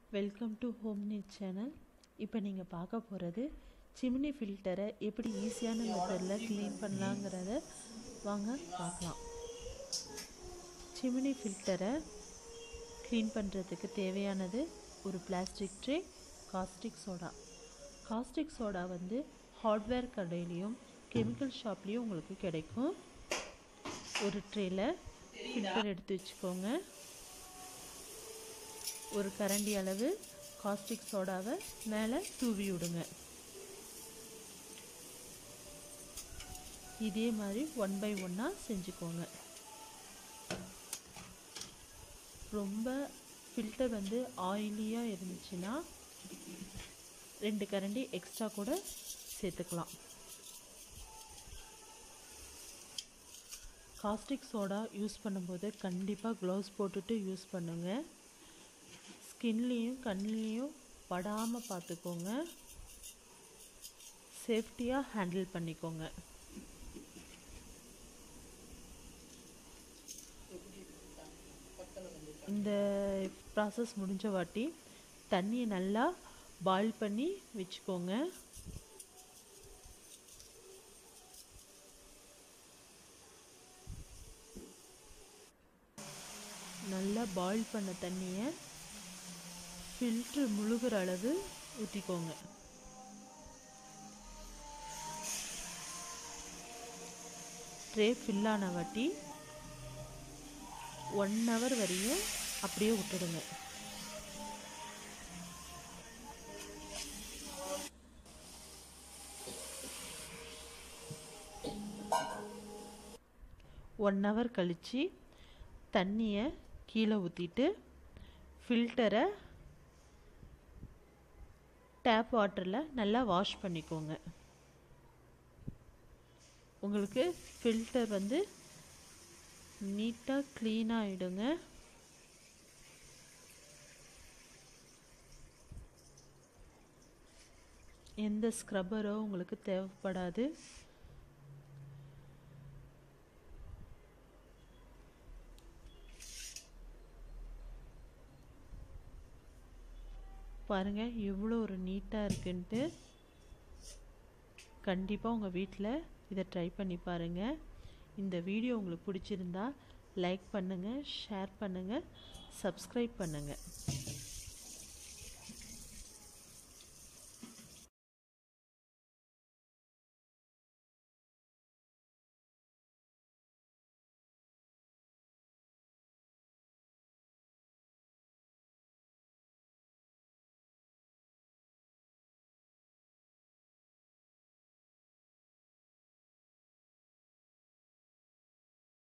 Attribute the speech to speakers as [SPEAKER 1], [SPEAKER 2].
[SPEAKER 1] welcome to home NEET channel இப்போ நீங்கள் பார்க்க போகிறது சிம்னி ஃபில்டரை எப்படி ஈஸியான மெத்தடில் க்ளீன் பண்ணலாங்கிறத வாங்க பார்க்கலாம் சிம்னி ஃபில்டரை க்ளீன் பண்ணுறதுக்கு தேவையானது ஒரு plastic tray caustic soda caustic soda வந்து ஹார்ட்வேர் கடையிலையும் கெமிக்கல் ஷாப்லேயும் உங்களுக்கு கிடைக்கும் ஒரு ட்ரேயில் ஃபில்டர் எடுத்து வச்சுக்கோங்க ஒரு கரண்டி அளவு காஸ்டிக் சோடாவை மேலே தூவி விடுங்க இதே மாதிரி ஒன் பை ஒன்னாக செஞ்சுக்கோங்க ரொம்ப ஃபில்டர் வந்து ஆயிலியாக இருந்துச்சுன்னா ரெண்டு கரண்டி எக்ஸ்ட்ரா கூட சேர்த்துக்கலாம் காஸ்டிக் சோடா யூஸ் பண்ணும்போது கண்டிப்பாக க்ளவுஸ் போட்டுட்டு யூஸ் பண்ணுங்கள் ஸ்கின்லேயும் கண்லேயும் படாமல் பார்த்துக்கோங்க சேஃப்டியாக ஹேண்டில் பண்ணிக்கோங்க இந்த ப்ராசஸ் முடிஞ்ச வாட்டி தண்ணியை நல்லா பாயில் பண்ணி வச்சுக்கோங்க நல்லா பாயில் பண்ண தண்ணியை ஃபில்ட்ரு முழுகிற அளவு ஊற்றிக்கோங்க ட்ரே ஃபில்லான வாட்டி ஒன் ஹவர் வரையும் அப்படியே விட்டுடுங்க ஒன் ஹவர் கழித்து தண்ணியை கீழே ஊற்றிட்டு ஃபில்டரை டேப் வாட்டரில் நல்லா வாஷ் பண்ணிக்கோங்க உங்களுக்கு ஃபில்டர் வந்து நீட்டாக க்ளீனாக ஆகிடுங்க எந்த ஸ்க்ரப்பரோ உங்களுக்கு தேவைப்படாது பாருங்கள் எவ்வளோ ஒரு நீட்டாக இருக்குன்ட்டு கண்டிப்பாக உங்கள் வீட்டில் இதை ட்ரை பண்ணி பாருங்கள் இந்த வீடியோ உங்களுக்கு பிடிச்சிருந்தா லைக் பண்ணுங்கள் ஷேர் பண்ணுங்கள் சப்ஸ்கிரைப் பண்ணுங்கள்